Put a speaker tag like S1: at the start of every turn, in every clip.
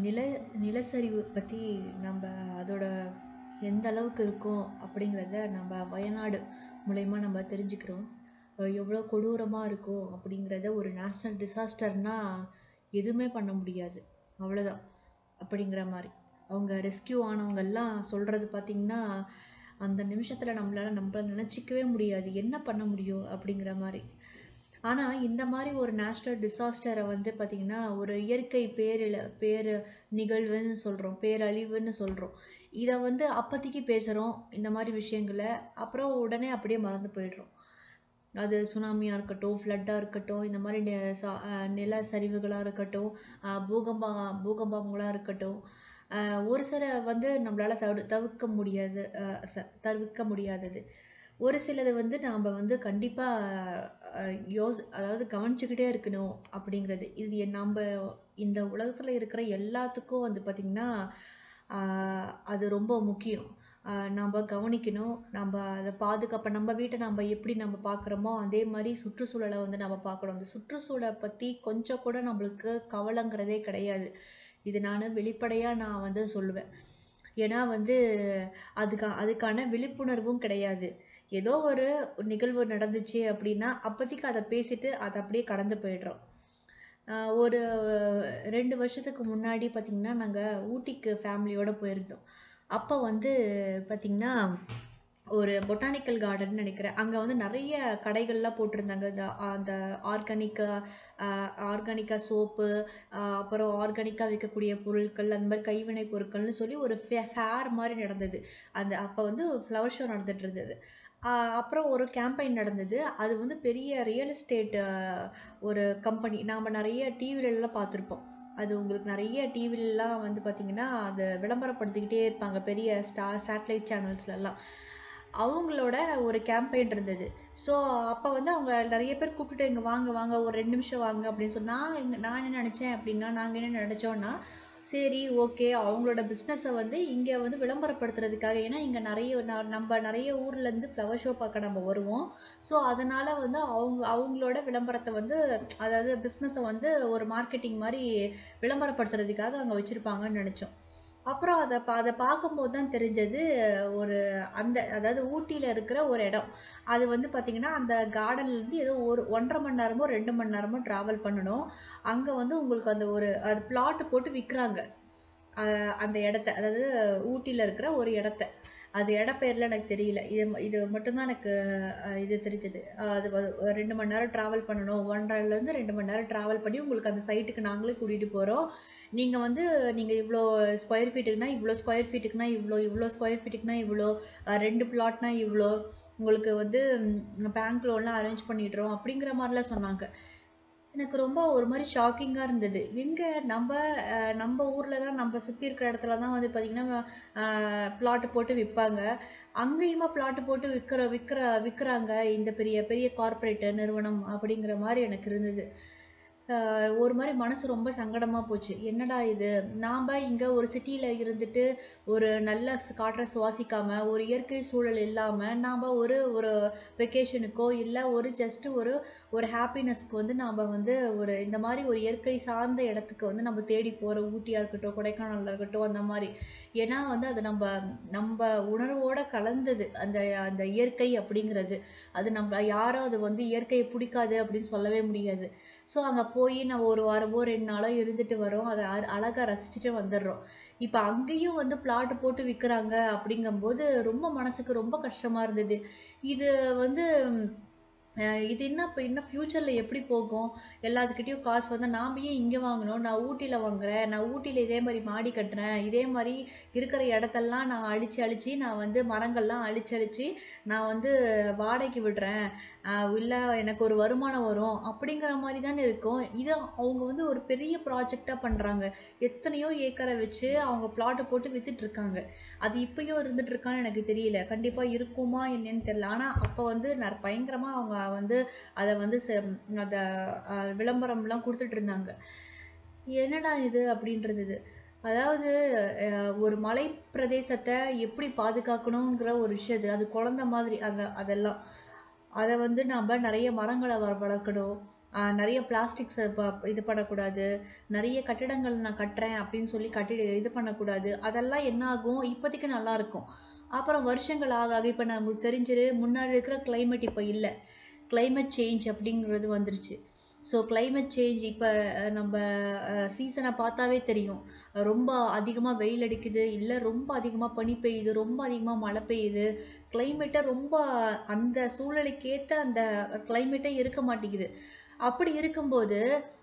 S1: நில நிலச்சரிவு பற்றி நம்ம அதோட எந்த அளவுக்கு இருக்கும் அப்படிங்கிறத நம்ம வயநாடு மூலயமா நம்ம தெரிஞ்சுக்கிறோம் எவ்வளோ கொடூரமாக இருக்கும் அப்படிங்கிறத ஒரு நேஷ்னல் டிசாஸ்டர்னால் எதுவுமே பண்ண முடியாது அவ்வளோதான் அப்படிங்கிற மாதிரி அவங்க ரெஸ்கியூ ஆனவங்கெல்லாம் சொல்கிறது பார்த்திங்கன்னா அந்த நிமிஷத்தில் நம்மளால் நம்மள நினச்சிக்கவே முடியாது என்ன பண்ண முடியும் அப்படிங்கிற மாதிரி ஆனால் இந்த மாதிரி ஒரு நேஷ்னல் டிசாஸ்டரை வந்து பார்த்திங்கன்னா ஒரு இயற்கை பேரில் பேர் நிகழ்வுன்னு சொல்கிறோம் பேரழிவுன்னு சொல்கிறோம் இதை வந்து அப்போதைக்கு பேசுகிறோம் இந்த மாதிரி விஷயங்களை அப்புறம் உடனே அப்படியே மறந்து போயிடுறோம் அது சுனாமியாக இருக்கட்டும் ஃப்ளட்டாக இருக்கட்டும் இந்த மாதிரி நெ சா நில சரிவுகளாக இருக்கட்டும் பூகம்பா பூகம்பங்களாக இருக்கட்டும் ஒரு சில வந்து நம்மளால் தவிர தவிர்க்க முடியாது ச தவிர்க்க முடியாதது ஒரு சிலது வந்து நாம் வந்து கண்டிப்பாக யோஸ் அதாவது கவனிச்சுக்கிட்டே இருக்கணும் அப்படிங்கிறது இது நம்ம இந்த உலகத்தில் இருக்கிற எல்லாத்துக்கும் வந்து பார்த்திங்கன்னா அது ரொம்ப முக்கியம் நம்ம கவனிக்கணும் நம்ம அதை பாதுகாப்ப நம்ம வீட்டை நம்ம எப்படி நம்ம பார்க்குறோமோ அதே மாதிரி சுற்றுச்சூழலை வந்து நம்ம பார்க்கணும் அந்த சுற்றுச்சூழலை பற்றி கொஞ்சம் கூட நம்மளுக்கு கவலைங்கிறதே கிடையாது இது நான் வெளிப்படையாக நான் வந்து சொல்லுவேன் ஏன்னா வந்து அதுக்கா அதுக்கான விழிப்புணர்வும் கிடையாது ஏதோ ஒரு நிகழ்வு நடந்துச்சு அப்படின்னா அப்போதைக்கு அதை பேசிட்டு அதை அப்படியே கடந்து போயிடுறோம் ஒரு ரெண்டு வருஷத்துக்கு முன்னாடி பார்த்திங்கன்னா நாங்கள் ஊட்டிக்கு ஃபேமிலியோடு போயிருந்தோம் அப்போ வந்து பார்த்திங்கன்னா ஒரு பொட்டானிக்கல் கார்டன் நினைக்கிறேன் அங்கே வந்து நிறைய கடைகள்லாம் போட்டிருந்தாங்க இந்த அந்த ஆர்கானிக்காக ஆர்கானிக்காக சோப்பு அப்புறம் ஆர்கானிக்காக விற்கக்கூடிய பொருட்கள் அந்த மாதிரி கைவினை பொருட்கள்னு சொல்லி ஒரு ஃபே ஃபேர் மாதிரி நடந்தது அந்த அப்போ வந்து ஃப்ளவர் ஷோ நடந்துகிட்டு இருந்தது அப்புறம் ஒரு கேம்பெயின் நடந்தது அது வந்து பெரிய ரியல் எஸ்டேட் ஒரு கம்பெனி நாம் நிறைய டிவிலெலாம் பார்த்துருப்போம் அது உங்களுக்கு நிறைய டிவிலெலாம் வந்து பார்த்திங்கன்னா அதை விளம்பரப்படுத்திக்கிட்டே இருப்பாங்க பெரிய ஸ்டார் சேட்டலைட் சேனல்ஸ்லலாம் அவங்களோட ஒரு கேம்பெயின் இருந்தது ஸோ அப்போ வந்து அவங்க நிறைய பேர் கூப்பிட்டுட்டு இங்கே வாங்க வாங்க ஒரு ரெண்டு நிமிஷம் வாங்க அப்படின்னு சொன்னால் நான் எங்க நான் என்ன நினச்சேன் அப்படின்னா நாங்கள் என்ன நினச்சோன்னா சரி ஓகே அவங்களோட பிஸ்னஸை வந்து இங்கே வந்து விளம்பரப்படுத்துறதுக்காக ஏன்னா இங்கே நிறைய நம்ம நிறைய ஊர்லேருந்து ஃப்ளவர் ஷோ பார்க்க நம்ம வருவோம் ஸோ அதனால் வந்து அவங்க அவங்களோட விளம்பரத்தை வந்து அதாவது பிஸ்னஸை வந்து ஒரு மார்க்கெட்டிங் மாதிரி விளம்பரப்படுத்துறதுக்காக அங்கே வச்சுருப்பாங்கன்னு நினச்சோம் அப்புறம் அதை பா அதை பார்க்கும்போது தான் தெரிஞ்சது ஒரு அந்த அதாவது ஊட்டியில் இருக்கிற ஒரு இடம் அது வந்து பார்த்திங்கன்னா அந்த கார்டன்லேருந்து ஏதோ ஒரு ஒன்றரை மணி நேரமோ ரெண்டு மணி நேரமோ ட்ராவல் பண்ணணும் அங்கே வந்து உங்களுக்கு அந்த ஒரு அது பிளாட்டு போட்டு விற்கிறாங்க அந்த இடத்த அதாவது ஊட்டியில் இருக்கிற ஒரு இடத்த அது இடப்பெயரில் எனக்கு தெரியல இது இது மட்டும்தான் எனக்கு இது தெரிஞ்சது அது ரெண்டு மணி நேரம் ட்ராவல் பண்ணணும் ஒன்றரைலேருந்து ரெண்டு மணி நேரம் ட்ராவல் பண்ணி உங்களுக்கு அந்த சைட்டுக்கு நாங்களே கூட்டிகிட்டு போகிறோம் நீங்கள் வந்து நீங்கள் இவ்வளோ ஸ்கொயர் ஃபீட்டுக்குனா இவ்வளோ ஸ்கொயர் ஃபீட்டுக்குனா இவ்வளோ இவ்வளோ ஸ்கொயர் ஃபீட்டுக்குனா இவ்வளோ ரெண்டு பிளாட்னா இவ்வளோ உங்களுக்கு வந்து பேங்க் லோன்லாம் அரேஞ்ச் பண்ணிடுறோம் அப்படிங்கிற மாதிரிலாம் சொன்னாங்க எனக்கு ரொம்ப ஒரு மாதிரி ஷாக்கிங்காக இருந்தது எங்கே நம்ம நம்ம ஊரில் தான் நம்ம சுற்றி இருக்கிற இடத்துல தான் வந்து பார்த்திங்கன்னா பிளாட்டு போட்டு விற்பாங்க அங்கேயுமா பிளாட்டு போட்டு விற்கிற விற்கிற விற்கிறாங்க இந்த பெரிய பெரிய கார்ப்பரேட்டு நிறுவனம் அப்படிங்கிற மாதிரி எனக்கு இருந்தது ஒரு மாதிரி மனசு ரொம்ப சங்கடமாக போச்சு என்னடா இது நாம் இங்கே ஒரு சிட்டியில் இருந்துட்டு ஒரு நல்ல காற்றை சுவாசிக்காமல் ஒரு இயற்கை சூழல் இல்லாமல் நாம் ஒரு ஒரு வெக்கேஷனுக்கோ இல்லை ஒரு ஜஸ்ட்டு ஒரு ஒரு ஹாப்பினஸ்க்கு வந்து நாம் வந்து ஒரு இந்த மாதிரி ஒரு இயற்கை சார்ந்த இடத்துக்கு வந்து நம்ம தேடி போகிற ஊட்டியாக இருக்கட்டும் கொடைக்கானலாக இருக்கட்டும் அந்த மாதிரி ஏன்னா வந்து அது நம்ம நம்ம உணர்வோடு கலந்தது அந்த அந்த இயற்கை அப்படிங்கிறது அது நம்ம யாரும் அது வந்து இயற்கையை பிடிக்காது அப்படின்னு சொல்லவே முடியாது ஸோ அங்கே போய் நம்ம ஒரு வாரமோ ரெண்டு நாளோ இருந்துட்டு வரோம் அதை அழகாக ரசிச்சுட்டு வந்துடுறோம் இப்போ அங்கேயும் வந்து பிளாட்டு போட்டு விற்கிறாங்க அப்படிங்கும்போது ரொம்ப மனசுக்கு ரொம்ப கஷ்டமாக இருந்தது இது வந்து இது என்ன இப்போ இன்னும் ஃப்யூச்சரில் எப்படி போகும் எல்லாத்துக்கிட்டேயும் காசு வந்து நாம் ஏன் இங்கே வாங்கணும் நான் ஊட்டியில் வாங்குறேன் நான் ஊட்டியில் இதே மாதிரி மாடி கட்டுறேன் இதே மாதிரி இருக்கிற இடத்தெல்லாம் நான் அழித்து அழித்து நான் வந்து மரங்கள்லாம் அழிச்சு அழித்து நான் வந்து வாடகைக்கு விடுறேன் இல்லை எனக்கு ஒரு வருமானம் வரும் அப்படிங்கிற மாதிரி தானே இருக்கும் இது அவங்க வந்து ஒரு பெரிய ப்ராஜெக்டாக பண்ணுறாங்க எத்தனையோ ஏக்கரை வச்சு அவங்க பிளாட்டை போட்டு விற்றுட்ருக்காங்க அது இப்போயும் இருந்துகிட்ருக்கான்னு எனக்கு தெரியல கண்டிப்பாக இருக்குமா என்னன்னு தெரியல ஆனால் அப்போ வந்து ந பயங்கரமாக அவங்க வந்து அதை வந்து அதை விளம்பரம்லாம் கொடுத்துட்டு இருந்தாங்க என்னடா இது அப்படின்றது அதாவது ஒரு மலை பிரதேசத்தை எப்படி பாதுகாக்கணுங்கிற ஒரு விஷயத்து அது குழந்த மாதிரி அந்த அதெல்லாம் அதை வந்து நம்ம நிறைய மரங்களை வ வளர்க்கணும் ஆஹ் நிறைய பிளாஸ்டிக்ஸை இது பண்ணக்கூடாது நிறைய கட்டிடங்கள் நான் கட்டுறேன் அப்படின்னு சொல்லி கட்டி இது பண்ணக்கூடாது அதெல்லாம் என்ன ஆகும் இப்போதைக்கு நல்லா இருக்கும் அப்புறம் வருஷங்கள் ஆக ஆக இப்போ நமக்கு தெரிஞ்சிரு முன்னாடி இருக்கிற climate இப்போ இல்லை climate சேஞ்ச் அப்படிங்கிறது வந்துருச்சு ஸோ climate சேஞ்ச் இப்போ நம்ம சீசனை பார்த்தாவே தெரியும் ரொம்ப அதிகமாக வெயில் அடிக்குது இல்லை ரொம்ப அதிகமாக பனி பெய்யுது ரொம்ப அதிகமாக மழை பெய்யுது கிளைமேட்டை ரொம்ப அந்த சூழ்நிலைக்கேற்ற அந்த கிளைமேட்டே இருக்க மாட்டேங்குது அப்படி இருக்கும்போது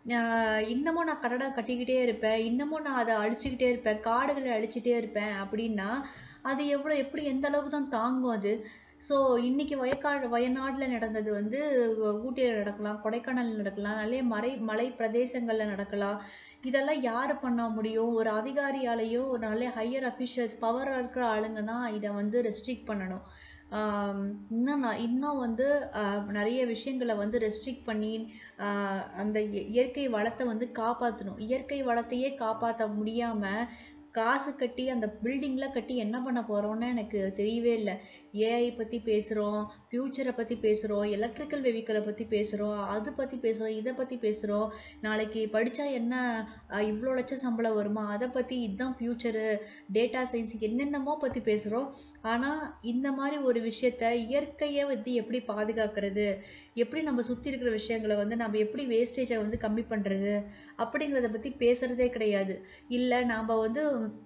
S1: ஆஹ் இன்னமும் நான் கட்டடம் கட்டிக்கிட்டே இருப்பேன் இன்னமும் நான் அதை அழிச்சுக்கிட்டே இருப்பேன் காடுகளை அழிச்சிட்டே இருப்பேன் அப்படின்னா அது எவ்வளோ எப்படி எந்த அளவுக்கு தான் தாங்கும் அது ஸோ இன்னைக்கு வயக்காடு வயநாட்டில் நடந்தது வந்து ஊட்டியில் நடக்கலாம் கொடைக்கானல் நடக்கலாம் நிறைய மலை மலை பிரதேசங்களில் நடக்கலாம் இதெல்லாம் யார் பண்ண முடியும் ஒரு அதிகாரியாலேயோ ஒரு நல்ல ஹையர் அஃபிஷியல்ஸ் பவர் இருக்கிற ஆளுங்க தான் இதை வந்து ரெஸ்ட்ரிக்ட் பண்ணணும் ஆம், இன்னும் நான் இன்னும் வந்து ஆஹ், நிறைய விஷயங்களை வந்து ரெஸ்ட்ரிக்ட் பண்ணி ஆஹ், அந்த இய- இயற்கை வளத்தை வந்து காப்பாற்றணும் இயற்கை வளத்தையே காப்பாற்ற முடியாமல் காசு கட்டி அந்த பில்டிங்லாம் கட்டி என்ன பண்ண போகிறோன்னு எனக்கு தெரியவே இல்லை ஏஐ பற்றி பேசுகிறோம் ஃப்யூச்சரை பற்றி பேசுகிறோம் எலக்ட்ரிக்கல் வெஹிக்கிளை பற்றி பேசுகிறோம் அது பற்றி பேசுகிறோம் இதை பற்றி பேசுகிறோம் நாளைக்கு படித்தா என்ன அஹ், இவ்வளோ லட்சம் சம்பளம் வருமா அதை பற்றி இதுதான் ஃப்யூச்சரு டேட்டா சயின்ஸ் என்னென்னமோ பற்றி பேசுகிறோம் ஆனால் இந்த மாதிரி ஒரு விஷயத்த இயற்கையை வந்து எப்படி பாதுகாக்கிறது எப்படி நம்ம சுற்றி இருக்கிற விஷயங்களை வந்து நம்ம எப்படி வேஸ்டேஜை வந்து கம்மி பண்ணுறது அப்படிங்கிறத பற்றி பேசுகிறதே கிடையாது இல்லை நாம் வந்து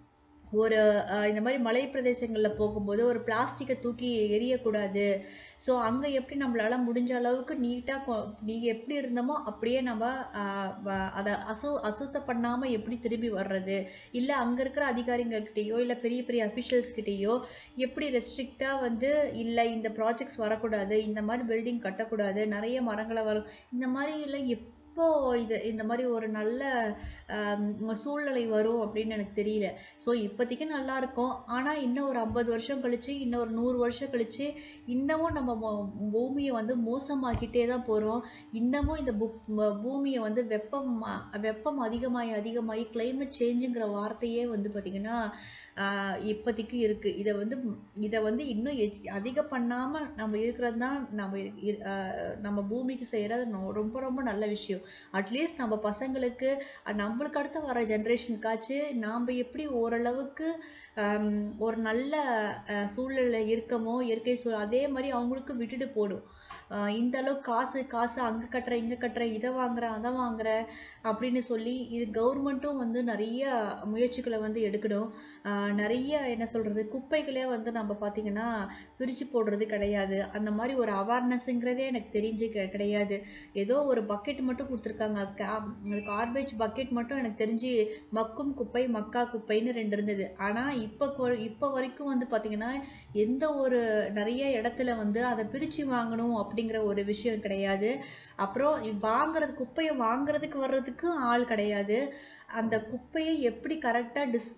S1: ஒரு அஹ், இந்த மாதிரி மலை பிரதேசங்களில் போகும்போது ஒரு பிளாஸ்டிக்கை தூக்கி எரியக்கூடாது ஸோ அங்கே எப்படி நம்மளால முடிஞ்ச அளவுக்கு நீட்டாக நீங்கள் எப்படி இருந்தோமோ அப்படியே நம்ம அஹ், வ- அதை அசு அசுத்தம் பண்ணாமல் எப்படி திரும்பி வர்றது இல்லை அங்கே இருக்கிற அதிகாரிங்கக்கிட்டேயோ இல்லை பெரிய பெரிய அஃபிஷியல்ஸ்கிட்டேயோ எப்படி ரெஸ்ட்ரிக்டாக வந்து இல்லை இந்த ப்ராஜெக்ட்ஸ் வரக்கூடாது இந்த மாதிரி பில்டிங் கட்டக்கூடாது நிறைய மரங்களை வரும் இந்த மாதிரி எல்லாம் எப்போ இது இந்த மாதிரி ஒரு நல்ல ஆம், சூழ்நிலை வரும் அப்படின்னு எனக்கு தெரியல ஸோ இப்போதைக்கு நல்லா இருக்கும் ஆனால் இன்னும் ஒரு ஐம்பது வருஷம் கழிச்சு இன்னும் ஒரு நூறு வருஷம் கழிச்சு இன்னமும் நம்ம ம- பூமியை வந்து மோசமாக்கிட்டே தான் போகிறோம் இன்னமும் இந்த புக் ம- பூமியை வந்து வெப்பம் அ- வெப்பம் அதிகமாகி அதிகமாகி climate சேஞ்சுங்கிற வார்த்தையே வந்து பார்த்திங்கன்னா ஆஹ், இப்போதைக்கு இருக்குது இதை வந்து இதை வந்து இன்னும் எச்- அதிகம் பண்ணாமல் நம்ம இருக்கிறது தான் நம்ம இரு- இரு- ஆஹ், நம்ம பூமிக்கு செய்கிறது ரொம்ப ரொம்ப நல்ல விஷயம் அட்லீஸ்ட் நம்ம பசங்களுக்கு அஹ், நம்மளுக்கு அடுத்து வர ஜென்ரேஷனுக்காச்சு நாம் எப்படி ஓரளவுக்கு ஆம், ஒரு நல்ல அஹ், சூழ்நிலை இருக்கமோ இயற்கை சூழல் அதே மாதிரி அவங்களுக்கு விட்டுட்டு போடும் ஆஹ், இந்த அளவுக்கு காசு காசு அங்கே கட்டுற இங்கே கட்டுற இதை வாங்குறேன் அதை வாங்குறேன் அப்படின்னு சொல்லி இது கவர்மெண்ட்டும் வந்து நிறைய முயற்சிகளை வந்து எடுக்கணும் ஆஹ், நிறைய என்ன சொல்கிறது குப்பைகளே வந்து நம்ம பார்த்திங்கன்னா பிரித்து போடுறது கிடையாது அந்த மாதிரி ஒரு அவேர்னஸ்ங்கிறதே எனக்கு தெரிஞ்சு கெ- கிடையாது ஏதோ ஒரு பக்கெட் மட்டும் கொடுத்துருக்காங்க கார்பேஜ் பக்கெட் மட்டும் எனக்கு தெரிஞ்சு மக்கும் குப்பை மக்கா குப்பைன்னு ரெண்டு இருந்தது ஆனால் இப்போ கொ- இப்போ வரைக்கும் வந்து பார்த்திங்கன்னா எந்த ஒரு நிறைய இடத்துல வந்து அதை பிரித்து வாங்கணும் அப்படிங்கிற ஒரு விஷயம் கிடையாது அப்புறம் வாங்குறது குப்பையை வாங்குறதுக்கு வர்றதுக்கும் ஆள் கிடையாது அந்த குப்பையை எப்படி கரெக்டாக டிஸ்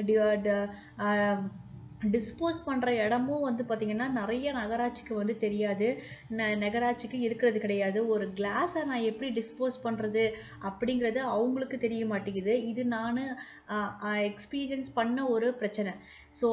S1: டிஸ்போஸ் பண்ணுற இடமும் வந்து பார்த்திங்கன்னா நிறைய நகராட்சிக்கு வந்து தெரியாது ந நகராட்சிக்கு இருக்கிறது கிடையாது ஒரு கிளாஸை நான் எப்படி டிஸ்போஸ் பண்ணுறது அப்படிங்கிறது அவங்களுக்கு தெரிய மாட்டேங்குது இது நான் எக்ஸ்பீரியன்ஸ் பண்ண ஒரு பிரச்சனை ஸோ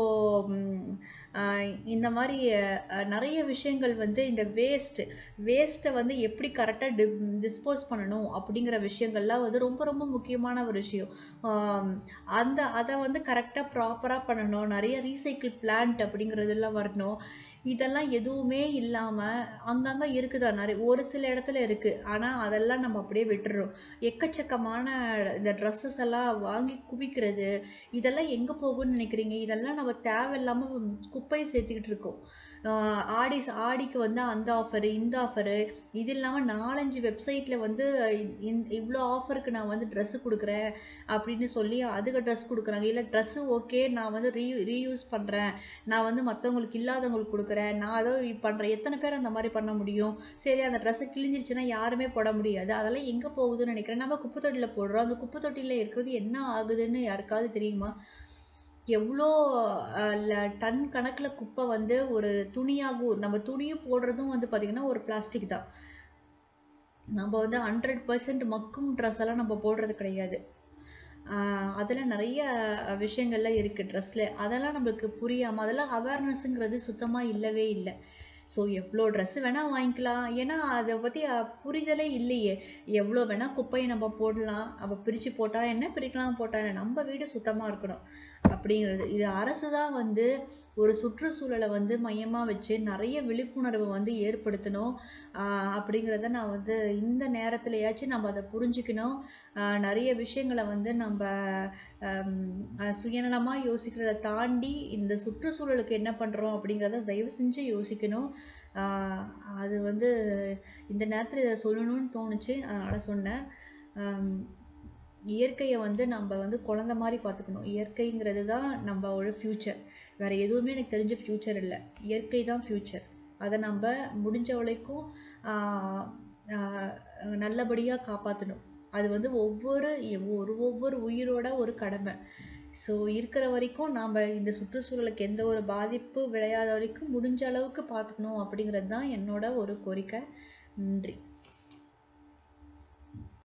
S1: இந்த மாதிரி அஹ், நிறைய விஷயங்கள் வந்து இந்த வேஸ்ட் வேஸ்ட்டை வந்து எப்படி கரெக்டாக டி டிஸ்போஸ் பண்ணணும் அப்படிங்கிற விஷயங்கள்லாம் வந்து ரொம்ப ரொம்ப முக்கியமான ஒரு விஷயம் ஆம், அந்த அதை வந்து கரெக்டாக ப்ராப்பராக பண்ணணும் நிறைய ரீசைக்கிள் பிளான்ட் அப்படிங்கிறதெல்லாம் வரணும் இதெல்லாம் எதுவுமே இல்லாமல் அங்கங்கே இருக்குதா நிறைய ஒரு சில இடத்துல இருக்குது ஆனால் அதெல்லாம் நம்ம அப்படியே விட்டுறோம் எக்கச்சக்கமான இந்த ட்ரெஸ்ஸஸ் எல்லாம் வாங்கி குவிக்கிறது இதெல்லாம் எங்கே போகும்னு நினைக்கிறீங்க இதெல்லாம் நம்ம தேவையில்லாமல் குப்பையை சேர்த்துக்கிட்டு இருக்கோம் ஆஹ் ஆடி ஆடிக்கு வந்து அந்த ஆஃபரு இந்த ஆஃபரு இது இல்லாமல் நாலஞ்சு வெப்சைட்டில் வந்து இந் இவ்வளோ ஆஃபருக்கு நான் வந்து ட்ரெஸ்ஸு கொடுக்குறேன் அப்படின்னு சொல்லி அதுக்கு ட்ரெஸ் கொடுக்குறாங்க இல்லை ட்ரெஸ்ஸு ஓகே நான் வந்து ரீ ரீயூஸ் பண்ணுறேன் நான் வந்து மற்றவங்களுக்கு இல்லாதவங்களுக்கு கொடுக்குறேன் நான் அதோ பண்ணுறேன் எத்தனை பேர் அந்த மாதிரி பண்ண முடியும் சரி அந்த ட்ரெஸ்ஸு கிழிஞ்சிருச்சுன்னா யாருமே போட முடியாது அதெல்லாம் எங்கே போகுதுன்னு நினைக்கிறேன் நம்ம குப்பை தொட்டியில் போடுறோம் அந்த குப்பை தொட்டியில் இருக்கிறது என்ன ஆகுதுன்னு யாருக்காவது தெரியுமா எவ்வளோ அஹ், ல- டன் கணக்கில் குப்பை வந்து ஒரு துணியாகும் நம்ம துணியும் போடுறதும் வந்து பார்த்திங்கன்னா ஒரு பிளாஸ்டிக் தான் நம்ம வந்து ஹண்ட்ரட் பர்சன்ட் மக்கும் ட்ரெஸ் எல்லாம் நம்ம போடுறது கிடையாது அதில் நிறைய விஷயங்கள்லாம் இருக்குது ட்ரெஸ்ஸில் அதெல்லாம் நம்மளுக்கு புரியாமல் அதெல்லாம் அவேர்னஸ்ங்கிறது சுத்தமாக இல்லவே இல்லை ஸோ எவ்வளோ ட்ரெஸ்ஸு வேணால் வாங்கிக்கலாம் ஏன்னா அதை பற்றி புரிதலே இல்லையே எவ்வளோ வேணால் குப்பையை நம்ம போடலாம் அப்போ பிரித்து போட்டால் என்ன பிரிக்கலாம் போட்டால் என்ன நம்ம வீடு சுத்தமாக இருக்கணும் அப்படிங்கிறது இது அரசு தான் வந்து ஒரு சுற்றுச்சூழலை வந்து மையமாக வச்சு நிறைய விழிப்புணர்வு வந்து ஏற்படுத்தணும் ஆஹ் அப்படிங்கிறத நான் வந்து இந்த நேரத்துலையாச்சும் நம்ம அதை புரிஞ்சுக்கணும் ஆஹ் நிறைய விஷயங்களை வந்து நம்ம சுயநலமாக யோசிக்கிறத தாண்டி இந்த சுற்றுச்சூழலுக்கு என்ன பண்ணுறோம் அப்படிங்கிறத தயவு செஞ்சு யோசிக்கணும் ஆஹ் அது வந்து இந்த நேரத்தில் இதை சொல்லணும்னு தோணுச்சு அதனால் சொன்னேன் ஆம், இயற்கையை வந்து நம்ம வந்து குழந்த மாதிரி பார்த்துக்கணும் இயற்கைங்கிறது தான் நம்மளோட ஃப்யூச்சர் வேறு எதுவுமே எனக்கு தெரிஞ்ச ஃப்யூச்சர் இல்லை இயற்கை தான் ஃப்யூச்சர் அதை நம்ம முடிஞ்ச வரைக்கும் ஆஹ், ஆஹ், நல்லபடியாக காப்பாற்றணும் அது வந்து ஒவ்வொரு ஒரு ஒவ்வொரு உயிரோட ஒரு கடமை ஸோ இருக்கிற வரைக்கும் நாம் இந்த சுற்றுச்சூழலுக்கு எந்த ஒரு பாதிப்பு விளையாத வரைக்கும் முடிஞ்ச அளவுக்கு பார்த்துக்கணும் அப்படிங்கிறது தான் என்னோட ஒரு கோரிக்கை நன்றி